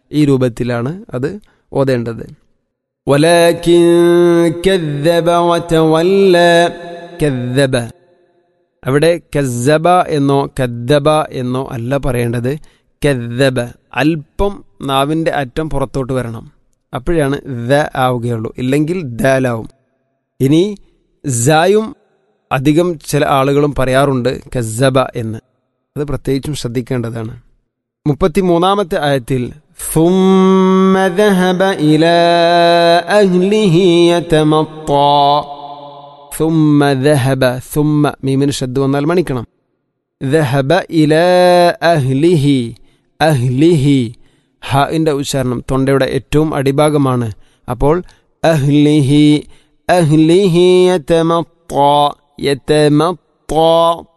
ഈ രൂപത്തിലാണ് അത് ഓതേണ്ടത് ولكن كذب وتولى കദ്ദബ അവിടെ കസ്സബ എന്നോ കദ്ദബ എന്നോ അല്ല പറയേണ്ടത് കദ്ദബ അല്പം നാവിൻ്റെ അറ്റം പുറത്തോട്ട് വരണം അപ്പോഴാണ് ദ ആവുകയുള്ളൂ ഇല്ലെങ്കിൽ ദാലാവും ഇനി സായും അധികം ചില ആളുകളും പറയാറുണ്ട് കസ്സബ എന്ന് അത് പ്രത്യേകിച്ചും ശ്രദ്ധിക്കേണ്ടതാണ് മുപ്പത്തിമൂന്നാമത്തെ ആയത്തിൽ ثم ذهب إلى أهله يتمطى ثم ذهب ثم മീമിന് ശ്രദ്ധ വന്നാൽ മണിക്കണം ذهب إلى أهله അഹ്ലിഹി ഹാഇൻ്റെ ഉച്ചാരണം തൊണ്ടയുടെ ഏറ്റവും അടിഭാഗമാണ് അപ്പോൾ അഹ്ലിഹി അഹ്ലിഹി യതമത്ത യതമത്ത